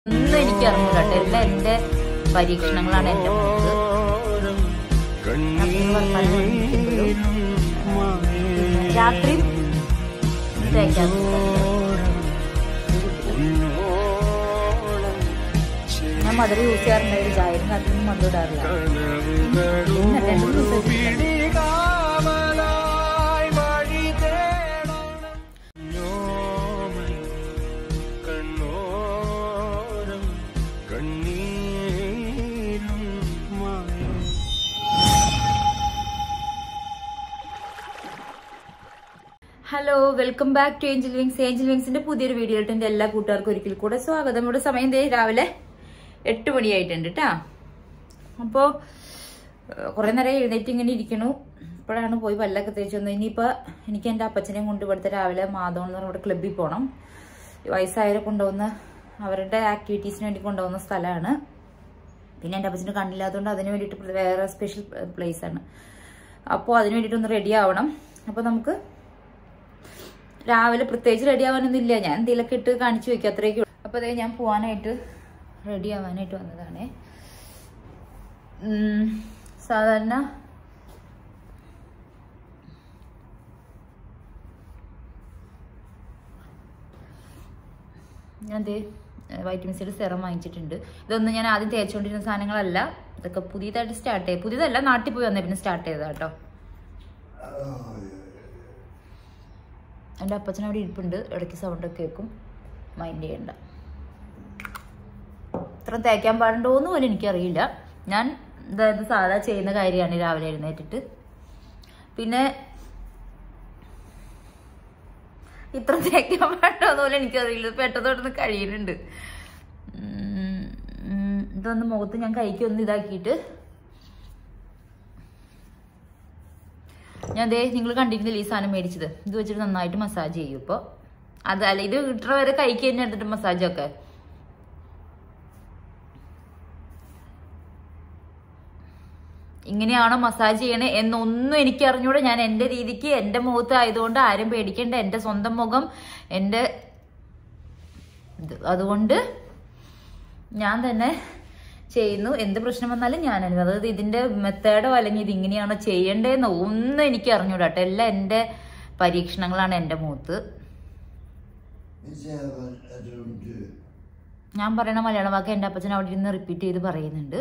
ഒന്നും എനിക്ക് അറിഞ്ഞൂടാ കേട്ടോ എല്ലാം എന്റെ പരീക്ഷണങ്ങളാണ് എന്റെ മുഖത്ത് ഞാൻ വർത്താനം പറഞ്ഞിരിക്കുമ്പോഴും, പിന്നെ രാത്രി തേക്കാറുണ്ട് ഞാൻ മധുരം യൂസ് ചെയ്യാറുണ്ടായിരുന്നു ചായയും അതിനും മധുരം ഇടാറില്ല പിന്നെ രണ്ട് മൂന്ന് ദിവസം hello welcome back to angel wings angel വിങ്സിന്റെ പുതിയൊരു വീഡിയോ ആയിട്ട് എന്റെ എല്ലാ കൂട്ടുകാർക്കും ഒരിക്കൽ കൂടെ സ്വാഗതം ഇവിടെ സമയം ദേ രാവിലെ എട്ട് മണിയായിട്ടുണ്ട് കേട്ടാ അപ്പോ ഏഹ്, കുറെ നേരം എഴുന്നേറ്റ് ഇങ്ങനെ ഇരിക്കണു ഇപ്പോഴാണ് പോയി പല്ലൊക്കെ തേച്ച് വന്നത് ഇനിയിപ്പോ എനിക്ക് എന്റെ അപ്പച്ചനെയും കൊണ്ട് ഇവിടുത്തെ രാവിലെ മാധവൻ എന്ന് പറഞ്ഞ ഇവിടെ ക്ലബ്ബിൽ പോകണം വയസ്സായവരെ കൊണ്ടുപോകുന്ന അവരുടെ ആക്ടിവിറ്റീസിന് വേണ്ടി കൊണ്ടുപോകുന്ന സ്ഥലമാണ് പിന്നെ എൻ്റെ അപ്പച്ചന് കണ്ണില്ലാത്തതുകൊണ്ട് അതിന് വേണ്ടിയിട്ട് വേറെ സ്പെഷ്യൽ പ്ലേസ് ആണ് അപ്പോൾ അതിന് വേണ്ടിയിട്ട് ഒന്ന് റെഡി ആവണം അപ്പോൾ നമുക്ക് രാവിലെ പ്രത്യേകിച്ച് റെഡി ആവാനൊന്നും ഇല്ല ഞാൻ എന്തെങ്കിലുമൊക്കെ ഇട്ട് കാണിച്ചു വെക്കും അത്രയൊക്കെ ഉള്ളൂ. അപ്പോൾ അതേ ഞാൻ പോകാനായിട്ട് റെഡി ആവാനായിട്ട് വന്നതാണ് ഉം, സാധാരണ ഞാൻ ദേ വൈറ്റമിൻ സിയുടെ സെറം വാങ്ങിച്ചിട്ടുണ്ട് ഇതൊന്നും ഞാൻ ആദ്യം തേച്ചുകൊണ്ടിരുന്ന സാധനങ്ങളല്ല ഇതൊക്കെ പുതിയതായിട്ട് സ്റ്റാർട്ട് ചെയ്ത് പുതിയതല്ല നാട്ടിൽ പോയി വന്നേ പിന്നെ സ്റ്റാർട്ട് ചെയ്തതാ കേട്ടോ എൻ്റെ അപ്പച്ചൻ അവിടെ ഇരിപ്പുണ്ട് ഇടയ്ക്ക് സൗണ്ടൊക്കെ കേൾക്കും മൈൻഡ് ചെയ്യണ്ട ഇത്ര തേക്കാൻ പാടുണ്ടോന്ന് പോലും എനിക്കറിയില്ല ഞാൻ ഇതായത് സാധാ ചെയ്യുന്ന കാര്യമാണ് രാവിലെ എഴുന്നേറ്റിട്ട് പിന്നെ ഇത്ര തേക്കാൻ പാടുണ്ടോന്ന് പോലും എനിക്കറിയില്ല പെട്ടെന്ന് പെട്ടെന്ന് കഴിയുന്നുണ്ട് ഉം, ഉം, ഇതൊന്ന് മുഖത്ത് ഞാൻ കൈക്കൊന്ന് ഇതാക്കിയിട്ട് ഞാൻ ദേ നിങ്ങൾ കണ്ടിരുന്നില്ല ഈ സാധനം മേടിച്ചത് ഇത് വെച്ചിട്ട് നന്നായിട്ട് മസാജ് ചെയ്യും ഇപ്പോൾ അത് അല്ല ഇത് ഇത്ര വരെ കൈക്ക് തന്നെ എടുത്തിട്ട് മസാജൊക്കെ ഇങ്ങനെയാണോ മസാജ് ചെയ്യണേ എന്നൊന്നും എനിക്ക് അറിഞ്ഞൂടെ ഞാൻ എൻ്റെ രീതിക്ക് എൻ്റെ മുഖത്ത് ആയതുകൊണ്ട് ആരും പേടിക്കേണ്ട എൻ്റെ സ്വന്തം മുഖം എൻ്റെ ഇത് അതുകൊണ്ട് ഞാൻ തന്നെ ചെയ്യുന്നു എന്ത് പ്രശ്നം വന്നാലും ഞാൻ അനുഭവം അതായത് ഇതിന്റെ മെത്തേഡോ അല്ലെങ്കിൽ ഇത് ഇങ്ങനെയാണോ ചെയ്യേണ്ടതെന്നോ ഒന്നും എനിക്ക് അറിഞ്ഞൂടാ കേട്ടോ എല്ലാം എൻ്റെ പരീക്ഷണങ്ങളാണ് എൻ്റെ മുഖത്ത് ഞാൻ പറയണ മലയാള വാക്ക് എൻ്റെ അപ്പച്ചൻ അവിടെ ഇരുന്ന് റിപ്പീറ്റ് ചെയ്ത് പറയുന്നുണ്ട്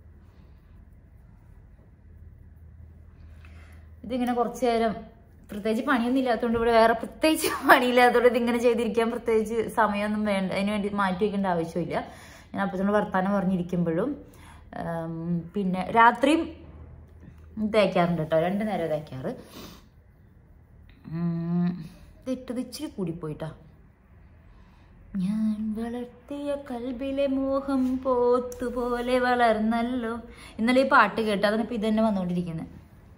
ഇതിങ്ങനെ കുറച്ചു നേരം പ്രത്യേകിച്ച് പണിയൊന്നും ഇല്ലാത്തതുകൊണ്ട് ഇവിടെ വേറെ പ്രത്യേകിച്ച് പണിയില്ലാത്തതുകൊണ്ട് ഇതിങ്ങനെ ചെയ്തിരിക്കാൻ പ്രത്യേകിച്ച് സമയമൊന്നും വേണ്ട അതിന് വേണ്ടി മാറ്റി വയ്ക്കേണ്ട ആവശ്യമില്ല ഞാൻ അപ്പച്ചനോട് വർത്താനം പറഞ്ഞിരിക്കുമ്പോഴും ഉം, പിന്നെ രാത്രിയും തേക്കാറുണ്ട് കേട്ടോ രണ്ട് നേരം തേക്കാറ് ഉം, ഇത് ഇട്ടത് ഇച്ചിരി കൂടിപ്പോയിട്ടാ ഞാൻ വളർത്തിയ കൽബിലെ മോഹം പോത്തുപോലെ വളർന്നല്ലോ ഇന്നലെ ഈ പാട്ട് കേട്ട് അതിനിപ്പോ ഇത് തന്നെ വന്നുകൊണ്ടിരിക്കുന്നത്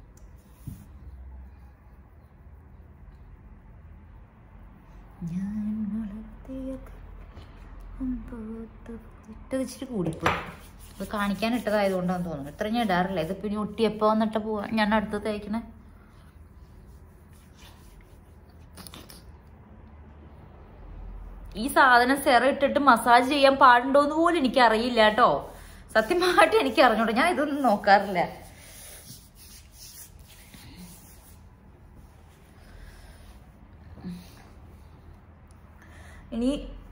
ഞാൻ വളർത്തിയ കൽബിലെ പോത്തു- ഇട്ടത് ഇച്ചിരി കൂടിപ്പോയി ഇത് കാണിക്കാൻ ഇട്ടതായതുകൊണ്ടാന്ന് തോന്നുന്നു ഇത്ര ഞാൻ ഇടാറില്ല ഇത് പിന്നെ ഒട്ടിയപ്പോ വന്നിട്ട് പോവാ ഞാൻ അടുത്ത് തേക്കണേ ഈ സാധനം സെറ ഇട്ടിട്ട് മസാജ് ചെയ്യാൻ പാടുണ്ടോന്ന് പോലും എനിക്ക് അറിയില്ല കേട്ടോ സത്യമായിട്ട് എനിക്ക് അറിഞ്ഞൂടാ ഞാൻ ഇതൊന്നും നോക്കാറില്ല ഇനി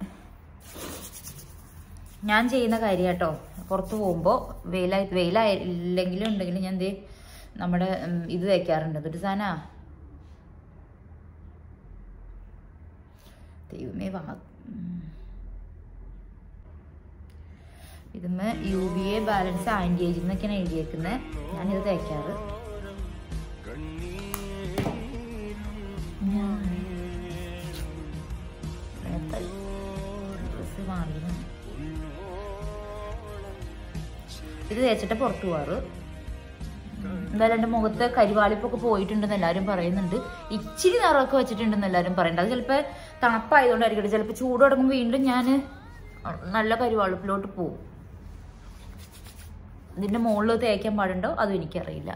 ഞാൻ ചെയ്യുന്ന കാര്യം കേട്ടോ പുറത്ത് പോകുമ്പോൾ വെയിലായി വെയിലായില്ലെങ്കിലും ഉണ്ടെങ്കിലും ഞാൻ ദേ നമ്മുടെ ഉം, ഇത് തേക്കാറുണ്ട് ഇതൊരു സാധന ദൈവമേ വാ ഉം. ഇതുമ്മേ U V A balance anti age എന്നൊക്കെയാണ് എഴുതിയേക്കുന്നത് ഞാനിത് തേക്കാറ് ഞാൻ ഡ്രസ് മാറിയിരുന്നു ഇത് തേച്ചിട്ട് പുറത്തു പോവാറ് എന്തായാലും എൻ്റെ മുഖത്ത് കരിവാളിപ്പൊക്കെ പോയിട്ടുണ്ടെന്ന് എല്ലാവരും പറയുന്നുണ്ട് ഇച്ചിരി നിറമൊക്കെ വെച്ചിട്ടുണ്ടെന്ന് എല്ലാവരും പറയുന്നുണ്ട് അത് ചിലപ്പോൾ തണുപ്പായതുകൊണ്ടായിരിക്കട്ടെ ചിലപ്പോൾ ചൂട് തുടങ്ങുമ്പോൾ വീണ്ടും ഞാൻ നല്ല കരിവാളിപ്പിലോട്ട് പോവും ഇതിന്റെ മുകളിൽ തേക്കാൻ പാടുണ്ടോ അതും എനിക്കറിയില്ല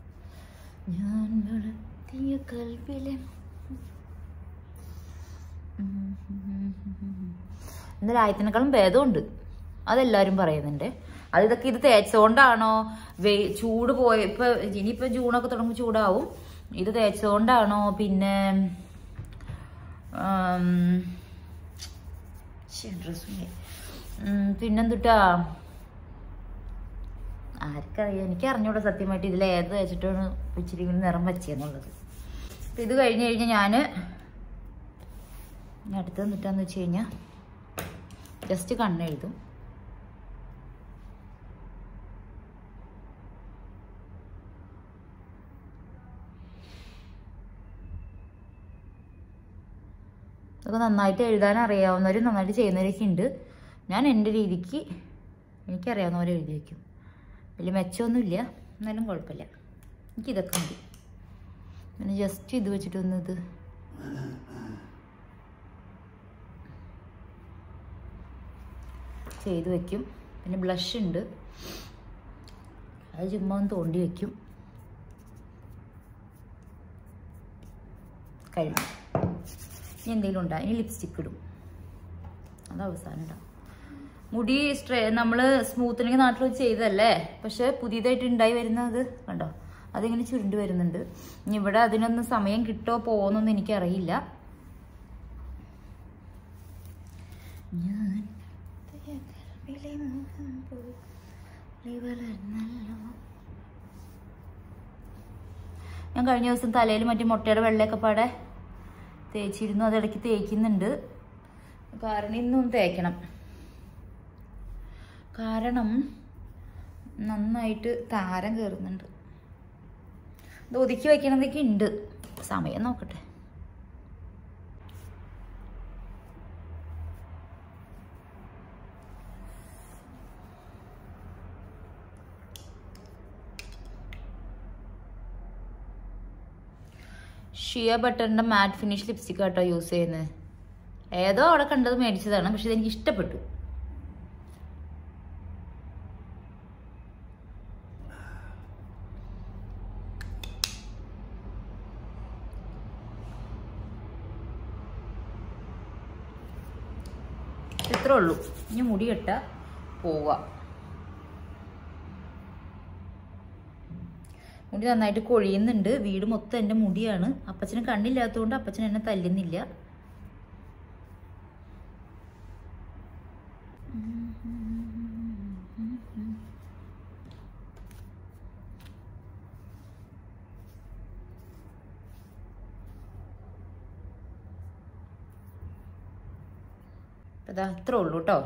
ഞാൻ വളർത്തിയ കൽവിലെ ഇന്നലെ ആയത്തിനേക്കാളും ഭേദമുണ്ട് അതെല്ലാവരും പറയുന്നുണ്ട് അത് ഇതൊക്കെ ഇത് തേച്ചോണ്ടാണോ വെയി ചൂട് പോയ ഇപ്പൊ ഇനിയിപ്പോ ജൂണൊക്കെ തുടങ്ങുമ്പോൾ ചൂടാവും ഇത് തേച്ചോണ്ടാണോ പിന്നെ ആം, ശ്ശെ, dress ഉം ഇല്ലേ. ഉം, പിന്നെന്തുട്ടാ ആർക്കറിയാം എനിക്ക് അറിഞ്ഞൂടാ സത്യമായിട്ട് ഇതിൽ ഏത് വെച്ചിട്ടാണ് ഇച്ചിരി കൂടി നിറം വെച്ചെന്നുള്ളത് അപ്പൊ ഇത് കഴിഞ്ഞ് കഴിഞ്ഞാൽ ഞാൻ അടുത്ത് നിന്നിട്ടാന്ന് വെച്ച് കഴിഞ്ഞാൽ ജസ്റ്റ് കണ്ണെഴുതും അതൊക്കെ നന്നായിട്ട് എഴുതാൻ അറിയാവുന്നവരും നന്നായിട്ട് ചെയ്യുന്നവരൊക്കെ ഉണ്ട് ഞാൻ എൻ്റെ രീതിക്ക് എനിക്കറിയാവുന്ന പോലെ എഴുതി വയ്ക്കും വലിയ മെച്ചമൊന്നുമില്ല എന്നാലും കുഴപ്പമില്ല എനിക്കിതൊക്കെ മതി പിന്നെ ജസ്റ്റ് ഇത് വെച്ചിട്ടൊന്ന് ഇത് ചെയ്ത് വെക്കും പിന്നെ ബ്ലഷ് ഉണ്ട് അത് ചുമ്മാ ഒന്ന് തോണ്ടി വെക്കും കഴിഞ്ഞു ഇനി എന്തെങ്കിലും ഉണ്ടാകും ഇനി ലിപ്സ്റ്റിക്ക് ഇടും അത് അവസാനം ഇടാം മുടി സ്ട്രേ നമ്മൾ സ്മൂത്തനിങ് നാട്ടിൽ വെച്ച് ചെയ്തതല്ലേ പക്ഷെ പുതിയതായിട്ട് ഉണ്ടായി വരുന്നത് കണ്ടോ അതിങ്ങനെ ചുരുണ്ട് വരുന്നുണ്ട് ഇനി ഇവിടെ അതിനൊന്നും സമയം കിട്ടോ പോകുന്നൊന്നും എനിക്കറിയില്ല ഞാൻ തേക്കറവിലെ മോഹം പോലെ വളർന്നല്ലോ. ഞാൻ കഴിഞ്ഞ ദിവസം തലയിൽ മറ്റേ മുട്ടയുടെ വെള്ളയൊക്കെ പാടെ തേച്ചിരുന്നു അതിടയ്ക്ക് തേക്കുന്നുണ്ട് കാരണം ഇന്നും തേക്കണം കാരണം നന്നായിട്ട് താരം കയറുന്നുണ്ട് ഇത് ഒതുക്കി വയ്ക്കണതൊക്കെ ഉണ്ട് സമയം നോക്കട്ടെ ഷിയ ബട്ടറിന്റെ മാറ്റ് ഫിനിഷ് ലിപ്സ്റ്റിക് ആട്ടോ യൂസ് ചെയ്യുന്നത് ഏതോ അവിടെ കണ്ടത് മേടിച്ചതാണ് പക്ഷെ ഇതെനിക്ക് ഇഷ്ടപ്പെട്ടു ഇത്രേ ഉള്ളൂ ഇനി മുടി കെട്ട പോവുക മുടി നന്നായിട്ട് കൊഴിയുന്നുണ്ട് വീട് മൊത്തം എൻ്റെ മുടിയാണ് അപ്പച്ചന് കണ്ണില്ലാത്തതുകൊണ്ട് അപ്പച്ചൻ എന്നെ തല്ലുന്നില്ല അതാ അത്രേ ഉള്ളൂ കേട്ടോ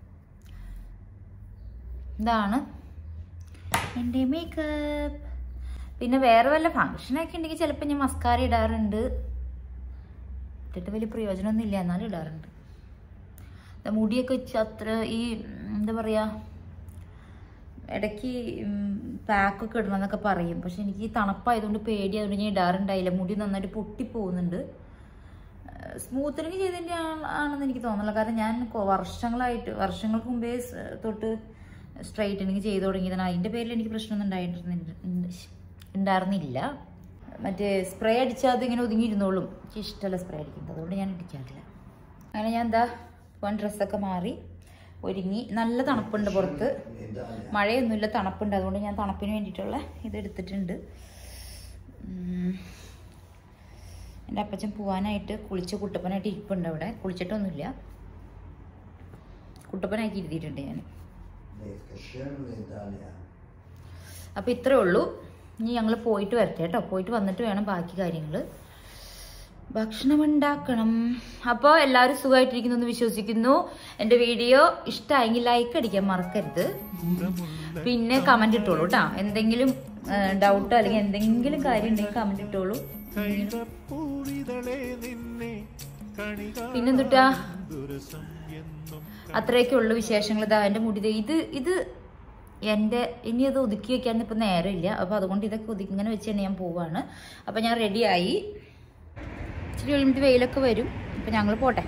ഇതാണ് എൻ്റെ മേക്കപ്പ് പിന്നെ വേറെ വല്ല ഫങ്ഷനൊക്കെ ഉണ്ടെങ്കിൽ ചിലപ്പോൾ ഞാൻ മസ്കാര ഇടാറുണ്ട് ഇട്ടിട്ട് വലിയ പ്രയോജനമൊന്നും ഇല്ല എന്നാലും ഇടാറുണ്ട് ദാ മുടിയൊക്കെ വെച്ച് അത്ര ഈ ഉം, എന്താ പറയുക ഇടയ്ക്ക് പാക്കൊക്കെ ഇടണം എന്നൊക്കെ പറയും പക്ഷെ എനിക്ക് ഈ തണുപ്പായതുകൊണ്ട് പേടിയായതുകൊണ്ട് ഞാൻ ഇടാറുണ്ടായില്ല മുടി നന്നായിട്ട് പൊട്ടിപ്പോകുന്നുണ്ട് സ്മൂത്തനിങ് ചെയ്തതിൻ്റെ ആണെന്ന് എനിക്ക് തോന്നുന്നില്ല കാരണം ഞാൻ കൊ- വർഷങ്ങളായിട്ട് വർഷങ്ങൾക്ക് മുമ്പേ സ് തൊട്ട് സ്ട്രൈറ്റനിങ് ചെയ്തു തുടങ്ങിയതാണ് അതിൻ്റെ പേരിൽ എനിക്ക് പ്രശ്നമൊന്നും ഉണ്ടായിരുന്നില്ല ഉണ്ടായിരുന്നില്ല മറ്റേ സ്പ്രേ അടിച്ചാൽ അതിങ്ങനെ ഒതുങ്ങിയിരുന്നോളും എനിക്ക് ഇഷ്ടമല്ല സ്പ്രേ അടിക്കുന്നത് അതുകൊണ്ട് ഞാൻ അടിക്കാറില്ല അങ്ങനെ ഞാൻ എന്താ വൺ ഡ്രസ്സൊക്കെ മാറി ഒരുങ്ങി നല്ല തണുപ്പുണ്ട് പുറത്ത് മഴയൊന്നുമില്ല തണുപ്പുണ്ട് അതുകൊണ്ട് ഞാൻ തണുപ്പിന് വേണ്ടിയിട്ടുള്ള ഇത് എടുത്തിട്ടുണ്ട് ഉം. എൻ്റെ അപ്പച്ചൻ പോവാനായിട്ട് കുളിച്ച് കുട്ടപ്പനായിട്ട് ഇരിപ്പുണ്ട് അവിടെ കുളിച്ചിട്ടൊന്നുമില്ല കുട്ടപ്പനാക്കി ഇരുത്തിയിട്ടുണ്ട് ഞാൻ להתקשר לדליה. അപ്പോൾ ഇത്രേ ഉള്ളൂ ഇനി ഞങ്ങൾ പോയിട്ട് വരട്ടെ കേട്ടോ പോയിട്ട് വന്നിട്ട് വേണം ബാക്കി കാര്യങ്ങൾ ഭക്ഷണം ഉണ്ടാക്കണം അപ്പോൾ എല്ലാവരും സുഖമായിട്ടിരിക്കുന്നു എന്ന് വിശ്വസിക്കുന്നു എൻ്റെ വീഡിയോ ഇഷ്ടമായെങ്കിൽ ലൈക്ക് അടിക്കാൻ മറക്കരുത് പിന്നെ കമൻറ്റ് ഇട്ടോളൂ കേട്ടോ എന്തെങ്കിലും ഡൗട്ടോ അല്ലെങ്കിൽ എന്തെങ്കിലും കാര്യം ഉണ്ടെങ്കിൽ കമൻറ്റ് ഇട്ടോളൂ പൂവിതളെ നിന്നെ പിന്നെന്തുട്ടാ കണികാതുരസം എന്നും അത്രയൊക്കെ ഉള്ളു വിശേഷങ്ങൾ ഇതാ എൻ്റെ മുടി ദേ ഇത് ഇത് എൻ്റെ ഇനി അത് ഒതുക്കി വെക്കാൻ ഇപ്പം നേരമില്ല അപ്പോൾ അതുകൊണ്ട് ഇതൊക്കെ ഒതുക്കി ഇങ്ങനെ വെച്ച് തന്നെ ഞാൻ പോവാണ് അപ്പോൾ ഞാൻ റെഡിയായി ഇച്ചിരി കഴിയുമ്പോൾ വെയിലൊക്കെ വരും അപ്പം ഞങ്ങൾ പോട്ടെ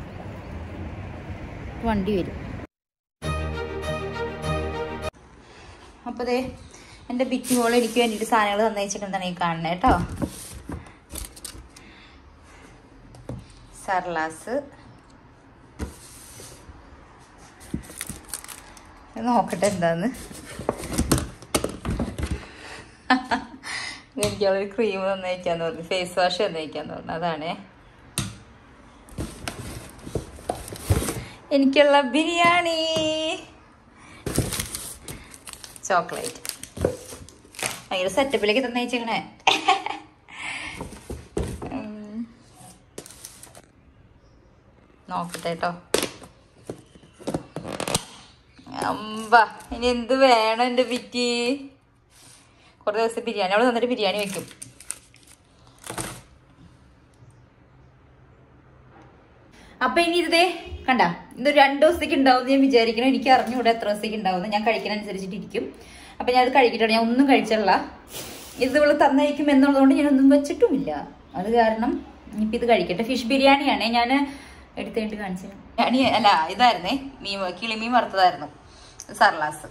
വണ്ടി വരും അപ്പോൾ ദേ എൻ്റെ ബിറ്റി മോൾ എനിക്ക് വേണ്ടിയിട്ട് സാധനങ്ങൾ തന്നയച്ചിട്ടുണ്ടെന്നാണ് ഈ കാണുന്നത് കേട്ടോ സർലാസ് നോക്കട്ടെ എന്താന്ന് എനിക്ക് അവളൊരു ക്രീം തന്നേക്കാന്ന് പറഞ്ഞു ഫേസ് വാഷ് തന്നേക്കാന്ന് പറഞ്ഞു അതാണേ എനിക്കുള്ള ബിരിയാണി ചോക്ലേറ്റ് ഭയങ്കര സെറ്റപ്പിലേക്ക് തന്നേച്ചേക്കണേ ഉം. നോക്കട്ടെ കേട്ടോ അമ്പ ഇനി എന്ത് വേണം എൻ്റെ പിറ്റി കുറേ ദിവസം ബിരിയാണി അവള് തന്നിട്ട് ബിരിയാണി വെക്കും അപ്പൊ ഇനി ഇതേ കണ്ട ഇത് രണ്ടു ദിവസത്തേക്ക് ഉണ്ടാവും ഞാൻ വിചാരിക്കണം എനിക്ക് അറിഞ്ഞൂടെ എത്ര ദിവസത്തേക്ക് ഉണ്ടാവും ഞാൻ കഴിക്കുന്നതനുസരിച്ചിട്ട് ഇരിക്കും അപ്പൊ ഞാൻ അത് കഴിക്കിട്ടാണ് ഞാൻ ഒന്നും കഴിച്ചില്ല ഇത് ഇവള് തന്നയക്കും എന്നുള്ളതുകൊണ്ട് ഞാൻ ഒന്നും വെച്ചിട്ടുമില്ല അത് കാരണം ഇനിയിപ്പോ ഇത് കഴിക്കട്ടെ ഫിഷ് ബിരിയാണിയാണ് ഞാൻ എടുത്തേണ്ടി കാണിച്ചു ബിരിയാണി അല്ല ഇതായിരുന്നേ മീൻ കിളിമീൻ വറുത്തതായിരുന്നു സർലാസ്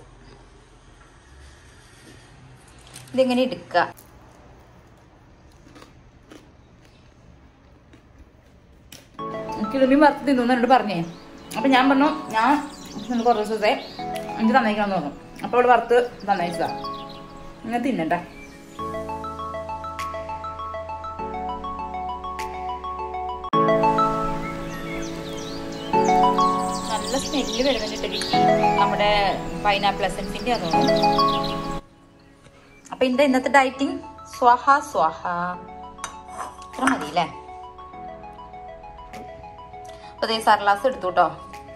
ഇതെങ്ങനെ എടുക്കുക കിളിമീൻ വറുത്ത് തിന്നു എന്നോട് പറഞ്ഞേ അപ്പൊ ഞാൻ പറഞ്ഞു ഞാൻ ഒന്ന് കുറേ ദിവസത്തെ എനിക്ക് തന്നേക്കാന്ന് പറഞ്ഞു അപ്പൊ അവള് വറുത്ത് തന്നയച്ചതാ ഞാൻ തിന്നണ്ട നല്ല സ്മെല്ല് വരുന്നുണ്ട് വിക്കി നമ്മുടെ പൈനാപ്പിൾ എസൻസിന്റെ അതാണ് അപ്പൊ എന്താ ഇന്നത്തെ ഡയറ്റിംഗ് സ്വാഹ സ്വാഹ ഇത്ര മതി അല്ലേ അപ്പൊ ദേ സർലാസ് എടുത്തു കേട്ടോ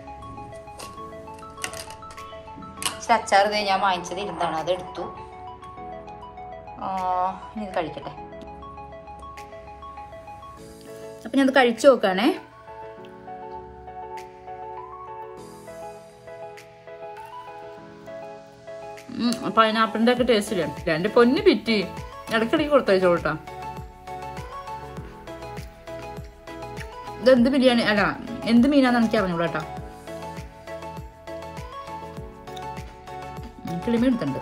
ഇച്ചിരി അച്ചാർ ദേ ഞാൻ വാങ്ങിച്ചത് ഇരുന്നാണ് അത് എടുത്തു ആ, ഇനി ഇത് കഴിക്കട്ടെ അപ്പൊ ഞാൻ അത് കഴിച്ചു നോക്കാണേ പൈനാപ്പിളിന്റെ ഒക്കെ ടേസ്റ്റ് ഇല്ലേ എന്റെ പൊന്ന് പിറ്റി ഇടയ്ക്കിടയ്ക്ക് കൊടുത്തയച്ചോട്ടാ ഇതെന്ത് ബിരിയാണി അല്ല എന്ത് മീനാന്ന് എനിക്ക് അറിഞ്ഞൂടാ കേട്ടോ കിളിമീൻ എടുത്തുണ്ട്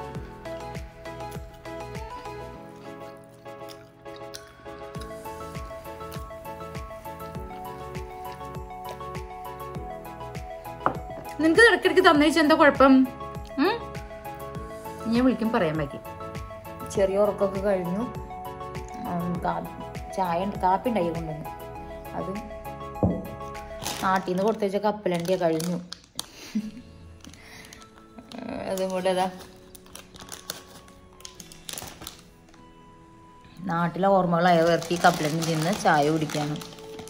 നിനക്ക് ഇടയ്ക്കിടയ്ക്ക് തന്നയിച്ച എന്താ കുഴപ്പം ഉം? ഞാൻ വിളിക്കും പറയാൻ ബാക്കി ചെറിയ ഉറക്കമൊക്കെ കഴിഞ്ഞു ഉം, കാ- ചായ ഉണ്ട് കാപ്പി ഉണ്ടായി കൊണ്ടുവന്നു അതും നാട്ടിൽ നിന്ന് കൊടുത്തേച്ച കപ്പലണ്ടിയാ കഴിഞ്ഞു അതും കൂടെ അതാ നാട്ടിലെ ഓർമ്മകളായ വേർത്തി കപ്പലണ്ടി തിന്ന് ചായ കുടിക്കാണ്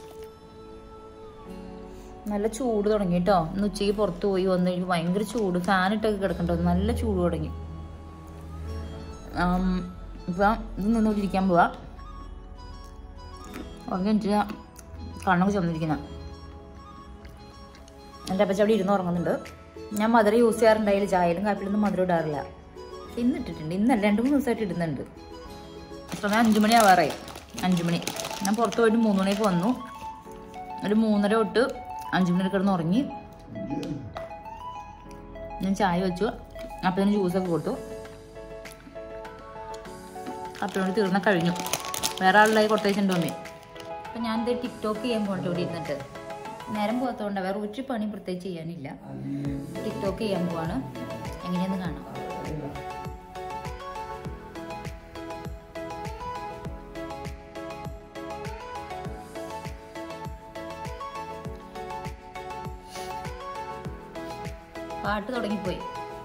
നല്ല ചൂട് തുടങ്ങി കേട്ടോ ഇന്ന് ഉച്ചയ്ക്ക് പുറത്ത് പോയി വന്നു കഴിഞ്ഞ് ഭയങ്കര ചൂട് ഫാൻ ഇട്ടൊക്കെ കിടക്കണ്ടോ നല്ല ചൂട് തുടങ്ങി ആം, ഇപ്പം ഇത് നിന്നോണ്ടിരിക്കാൻ പോവാ ഉറങ്ങി വെച്ചാൽ കണ്ണൊക്കെ ചുമന്നിരിക്കുന്ന എൻ്റെ അപ്പച്ച അവിടെ ഇരുന്ന് ഉറങ്ങുന്നുണ്ട് ഞാൻ മധുരം യൂസ് ചെയ്യാറുണ്ടായില്ല ചായയിലും കാപ്പിലൊന്നും മധുരം ഇടാറില്ല ഇന്ന് ഇട്ടിട്ടുണ്ട് ഇന്നല്ല രണ്ട് മൂന്ന് ദിവസമായിട്ട് ഇടുന്നുണ്ട് സമയം അഞ്ചു മണി ആവാറായി അഞ്ചു മണി ഞാൻ പുറത്ത് പോയിട്ട് മൂന്ന് മണിക്ക് വന്നു ഒരു മൂന്നര തൊട്ട് അഞ്ചു മണി കിടന്ന് ഉറങ്ങി ഞാൻ ചായ വെച്ചു അപ്പത്തിന് ജ്യൂസൊക്കെ കൊടുത്തു അപ്പനോട് തീർന്ന കഴിഞ്ഞു വേറെ ആളുണ്ടായി കൊടുത്തേച്ചിട്ടുണ്ട് മമ്മി അപ്പം ഞാൻ ഇത് ടിക്ടോക്ക് ചെയ്യാൻ പോകണ്ട ഇവിടെ ഇരുന്നിട്ട് നേരം പോകാത്തതുകൊണ്ട് വേറെ ഒരു പണി പ്രത്യേകിച്ച് ചെയ്യാനില്ല ടിക്ടോക്ക് ചെയ്യാൻ പോവാണ് എങ്ങനെയാന്ന് കാണാം പാട്ട് തുടങ്ങിപ്പോയി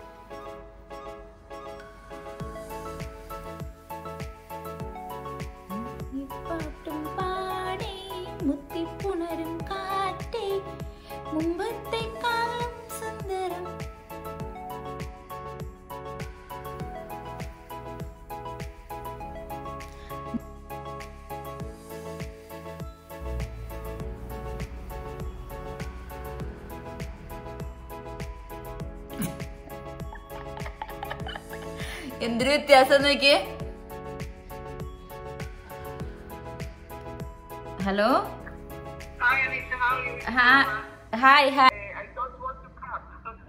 ഈ പാട്ടും പാടി മുത്തിപ്പുണരും കാറ്റേ മുമ്പത്തെക്കാളും സുന്ദരം എന്തൊരു വ്യത്യാസം നോക്കിയേ hello Hi, Anita. How are you? Hi hi I don't want to come.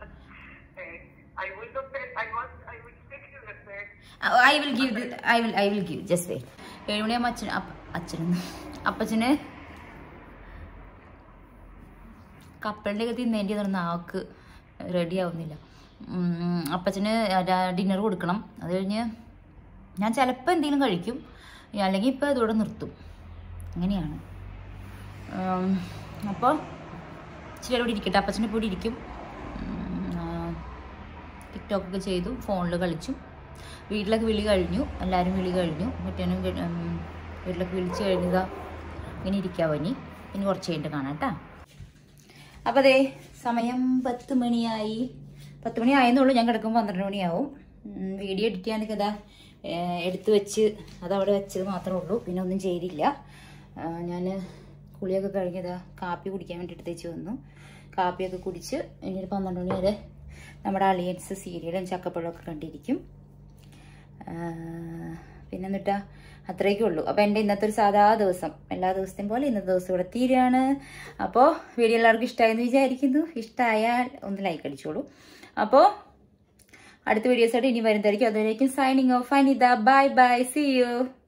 I will not. I want. I will take you there. I will give I will I will give just wait ഏഴുമണിയാകുമ്പോൾ അച്ഛൻ അപ്പ- അച്ഛനെന്ന് അപ്പച്ചന് കപ്പലിൻ്റെ ഒക്കെ തിന്നേണ്ടി തന്നെ നാക്ക് ready ആവുന്നില്ല ഉം, അപ്പച്ചന് ഡിന്നർ കൊടുക്കണം അത് കഴിഞ്ഞ് ഞാൻ ചിലപ്പോൾ എന്തെങ്കിലും കഴിക്കും അല്ലെങ്കിൽ ഇപ്പോൾ ഇതോടെ നിർത്തും അങ്ങനെയാണ് അപ്പോൾ ഇച്ചിരി ഇവിടെ ഇരിക്കട്ടെ അപ്പച്ചനെ ഇപ്പോൾ ഇവിടെ ഇരിക്കും ടിക്ടോക്കൊക്കെ ചെയ്തു ഫോണിൽ കളിച്ചു വീട്ടിലൊക്കെ വിളി കഴിഞ്ഞു എല്ലാവരും വിളി കഴിഞ്ഞു മറ്റേനും വീട്ടിലൊക്കെ വിളിച്ച് കഴിഞ്ഞതാ ഇങ്ങനെ ഇരിക്കാവോ ഇനി ഇനി കുറച്ച് കഴിഞ്ഞിട്ട് കാണാം കേട്ടാ അപ്പോൾ അതെ സമയം പത്ത് മണിയായി പത്ത് മണി ആയെന്നുള്ളൂ ഞാൻ കിടക്കുമ്പോൾ പന്ത്രണ്ട് മണിയാവും ഉം, വീഡിയോ എഡിറ്റ് ചെയ്യാനൊക്കെ ഇതാ ഏഹ്, എടുത്ത് വെച്ച് അതവിടെ വെച്ചത് മാത്രമേ ഉള്ളൂ പിന്നെ ഒന്നും ചെയ്തില്ല ഞാൻ കുളിയൊക്കെ കഴിഞ്ഞതാ കാപ്പി കുടിക്കാൻ വേണ്ടി എടുത്തേച്ച് വന്നു കാപ്പിയൊക്കെ കുടിച്ച് ഇനി ഒരു പന്ത്രണ്ട് മണി വരെ നമ്മുടെ അളിയൻസ് സീരിയലും ചക്കപ്പഴമൊക്കെ കണ്ടിരിക്കും ആഹ് പിന്നെ എന്നിട്ടാ അത്രയൊക്കെ ഉള്ളൂ അപ്പോൾ എൻ്റെ ഇന്നത്തെ ഒരു സാധാ ദിവസം എല്ലാ ദിവസത്തെയും പോലെ ഇന്നത്തെ ദിവസം ഇവിടെ തീരുകയാണ് അപ്പോൾ വീഡിയോ എല്ലാവർക്കും ഇഷ്ടമായെന്ന് വിചാരിക്കുന്നു ഇഷ്ടമായാൽ ഒന്ന് ലൈക്ക് അടിച്ചോളൂ അപ്പോൾ അടുത്ത വീഡിയോസായിട്ട് ഇനി വരുന്നതായിരിക്കും അതുവരേക്കും signing off Anita bye bye see U